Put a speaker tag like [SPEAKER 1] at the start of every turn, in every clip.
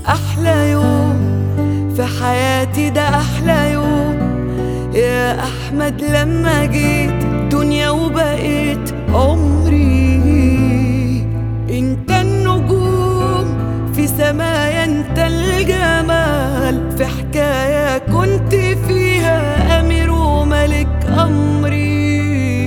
[SPEAKER 1] أحلى يوم في حياتي ده أحلى يوم يا أحمد لما جيت دنيا وبقيت عمري انت النجوم في سمايا انت الجمال في حكاية كنت فيها أمير وملك أمري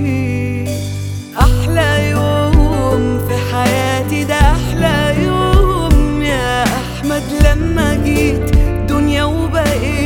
[SPEAKER 1] أحلى يوم في حياتي ده أحلى يوم يا أحمد لما جيت دنيا وبقيت